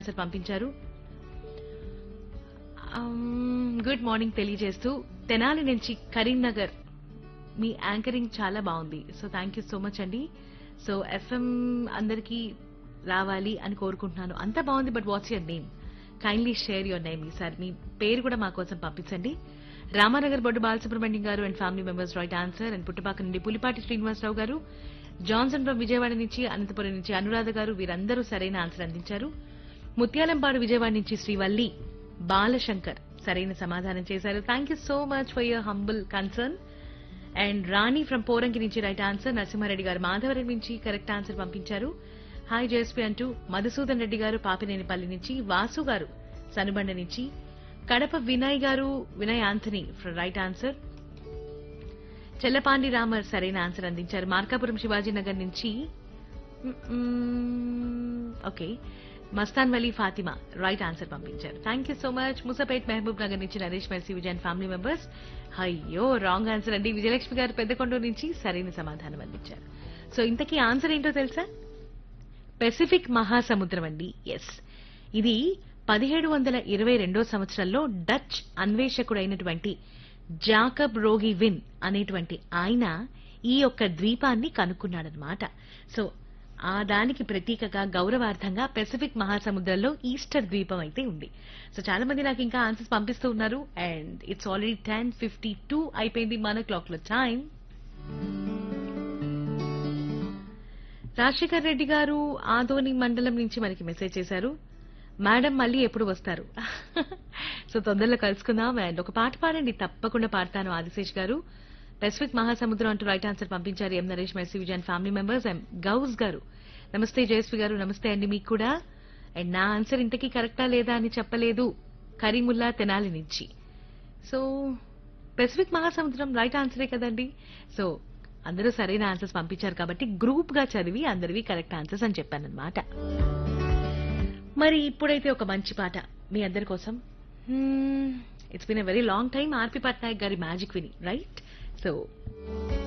answer పంపించారు good morning తెలియజేస్తూ తెనాలి నుంచి కరీంనగర్ మీ యాంకరింగ్ చాలా బాగుంది so thank you so much అండి సో ఎఫ్ఎం అందరికీ రావాలి అని కోరుకుంటున్నాను అంత బాగుంది but what's your name kindly share your name ఈసారి మీ పేరు కూడా మా కోసం పంపించండి Ramanagar Boddu Balasubrahmanyam garu and family members right answer and Puttapaka నుండి పులిపాటి శ్రీనివాసరావు గారు జాన్సన్ ఫ్రమ్ విజయవాడ నుంచి అనంతపురం నుంచి అనురాధ గారు వీరందరూ సరైన ఆన్సర్ అందించారు ముత్యాలంపాడు విజయవాడ నుంచి శ్రీవల్లి బాలశంకర్ సరైన సమాధానం చేశారు thank you so much for your humble concern and Rani from Poranki నుంచి రైట్ ఆన్సర్ నరసింహారెడ్డి గారు మాధవరెడ్డి నుంచి కరెక్ట్ ఆన్సర్ పంపించారు హాయ్ జేఎస్పీ అంటూ మధుసూదన్ రెడ్డి గారు పాపినేనిపల్లి నుంచి వాసు గారు సనుబండ నుంచి కడప వినయ్ గారు వినయ్ ఆంథనీ రైట్ ఆన్సర్ చెల్లపాండి రామర్ సరైన ఆన్సర్ అందించారు మార్కాపురం శివాజీనగర్ నుంచి okay Mastan Vali Fatima right answer పంపించారు thank you so much Musapet Mahabubnagar నుంచి నరేష్ మెర్సీ విజయన్ ఫ్యామిలీ మెంబర్స్ అయ్యో రాంగ్ ఆన్సర్ అండి విజయలక్ష్మి గారు పెద్దకొండూరు నుంచి సరైన సమాధానం అందించారు సో ఇంతకీ ఆన్సర్ ఏంటో తెలుసా పెసిఫిక్ మహాసముద్రం అండి ఎస్ ఇది పదిహేడు వందల ఇరవై రెండో సంవత్సరంలో డచ్ అన్వేషకుడైనటువంటి జాకబ్ రోగి విన్ అనేటువంటి ఆయన ఈ యొక్క ద్వీపాన్ని కనుక్కున్నాడనమాట సో ఆ దానికి ప్రతీకగా గౌరవార్థంగా పెసిఫిక్ మహాసముద్రంలో ఈస్టర్ ద్వీపం అయితే ఉంది సో చాలా మంది నాకు ఇంకా ఆన్సర్స్ పంపిస్తూ ఉన్నారు and it's already ten fifty two అయిపోయింది మన క్లాక్ లో టైం రాజశేఖర్ రెడ్డి గారు ఆదోని మండలం నుంచి మనకి మెసేజ్ చేశారు మేడం మళ్ళీ ఎప్పుడు వస్తారు సో తొందరలో కలుసుకుందాం అండ్ ఒక పాట పాడండి తప్పకుండా పాడతాను ఆదిశేష్ గారు పెసిఫిక్ మహాసముద్రం అంటూ రైట్ ఆన్సర్ పంపించారు M Naresh Mercy Vijayan family members M Ghouse garu నమస్తే జయశ్రీ గారు నమస్తే అండి మీకు కూడా అండ్ నా ఆన్సర్ ఇంతకీ కరెక్టా లేదా అని చెప్పలేదు కరీముల్లా తెనాలి నుంచి సో పెసిఫిక్ మహాసముద్రం రైట్ ఆన్సరే కదండి సో అందరూ సరైన ఆన్సర్స్ పంపించారు కాబట్టి గ్రూప్ గా చదివి అందరివి కరెక్ట్ ఆన్సర్స్ అని చెప్పానన్నమాట మరి ఇప్పుడైతే ఒక మంచి పాట మీ అందరి కోసం it's been a very long time RP Patnaik garu magic విని రైట్ సో